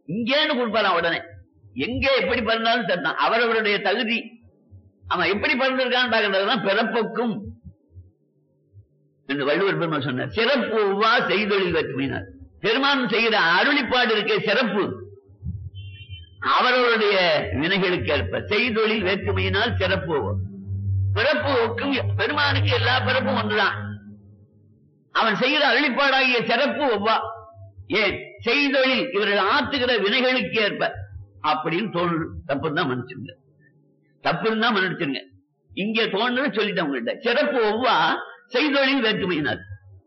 இங்கேன்னு கொடுப்பாராம் உடனே எங்கே எப்படி பிறந்தாலும் சரிதான் அவரவருடைய தகுதி அவன் எப்படி பிறந்திருக்கான்னு பாக்குறதுதான் பிறப்புக்கும் என்று வள்ளுவர் பெருமாள் சொன்னார் சிறப்பு ஒவ்வா செய்தொழில் வேற்றுமையினார் பெருமான் செய்கிற அருளிப்பாடு இருக்க சிறப்பு அவரவருடைய வினைகளுக்கு ஏற்ப செய்தொழில் வேற்றுமையினால் சிறப்பு ஒவ்வா. பிறப்பு ஒக்கும் பெருமானுக்கு எல்லா பிறப்பும் ஒன்றுதான் அவன் செய்கிற அருளிப்பாடாகிய சிறப்பு ஒவ்வா ஏன் செய்தொழில் இவர்கள் ஆத்துகிற வினைகளுக்கு ஏற்ப அப்படின்னு தோணு தப்பு தான் மன்னிச்சுங்க தப்புன்னு தான் மன்னிச்சுங்க இங்க தோணுன்னு சொல்லிட்டேன் உங்கள்கிட்ட சிறப்பு ஒவ்வா செய்தொழில் வேற்றுமையினார்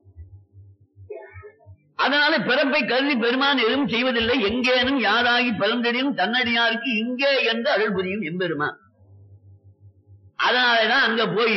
அதனால பிறப்பை கருதி பெருமான் எதுவும் செய்வதில்லை எங்கேனும் யாராகி பிறந்தடியும் தன்னடியாருக்கு இங்கே என்று அருள் புரியும் எம்பெருமான் அதனாலதான் அங்க போய்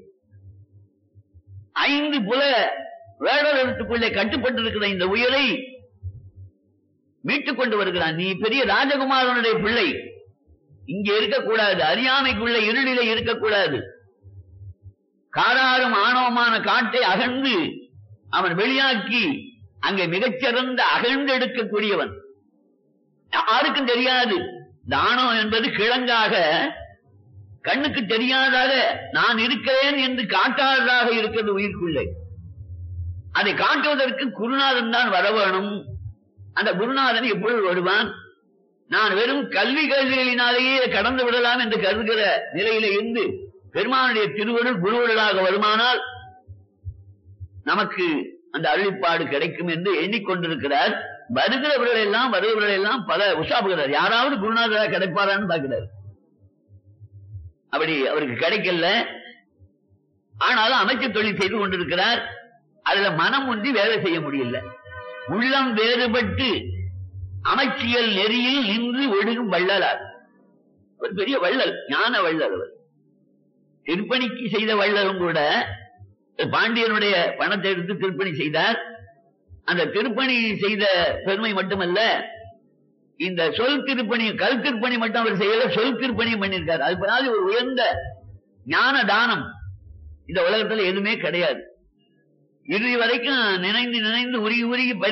ஐந்து புல வேடர்களுக்குள்ளே கட்டுப்பட்டிருக்கிற இந்த உயிரை மீட்டுக் கொண்டு வருகிறான் நீ பெரிய ராஜகுமாரனுடைய பிள்ளை இங்கே இருக்கக்கூடாது அறியாமைக்குள்ள இருளிலே இருக்கக்கூடாது காராரும் ஆணவமான காட்டை அகழ்ந்து அவன் வெளியாக்கி அங்கே மிகச்சிறந்த அகழ்ந்து எடுக்கக்கூடியவன் யாருக்கும் தெரியாது இந்த ஆணவம் என்பது கிழங்காக கண்ணுக்கு தெரியாதாக நான் இருக்கிறேன் என்று காட்டாததாக இருக்கிறது உயிர்க்குள்ளே அதை காட்டுவதற்கு குருநாதன் தான் வர வேணும் அந்த குருநாதன் எப்பொழுது வருவான் நான் வெறும் கல்வி கல்விகளினாலேயே கடந்து விடலாம் என்று கருதுகிற நிலையில இருந்து பெருமானுடைய திருவருள் குருவருளாக வருமானால் நமக்கு அந்த அருளிப்பாடு கிடைக்கும் என்று எண்ணிக்கொண்டிருக்கிறார் வருகிறவர்கள் எல்லாம் வருகிறவர்கள் எல்லாம் பல உஷாபுகிறார் யாராவது குருநாதராக கிடைப்பாரான்னு பார்க்கிறார் அப்படி அவருக்கு கிடைக்கல ஆனாலும் அமைச்சு தொழில் செய்து கொண்டிருக்கிறார் அதுல மனம் ஒன்றி வேலை செய்ய முடியல உள்ளம் வேறுபட்டு அமைச்சியல் நெறியில் நின்று ஒழுகும் வள்ளலார் ஒரு பெரிய வள்ளல் ஞான வள்ளல் அவர் திருப்பணிக்கு செய்த வள்ளலும் கூட பாண்டியனுடைய பணத்தை எடுத்து திருப்பணி செய்தார் அந்த திருப்பணி செய்த பெருமை மட்டுமல்ல இந்த சொல் திருப்பணி கல் திருப்பணி மட்டும் அவர் செய்யல சொல் திருப்பணியும் பண்ணியிருக்காரு அது பின்னாடி ஒரு உயர்ந்த ஞான தானம் இந்த உலகத்துல எதுவுமே கிடையாது இறுதி வரைக்கும் நினைந்து நினைந்து உருகி உருகி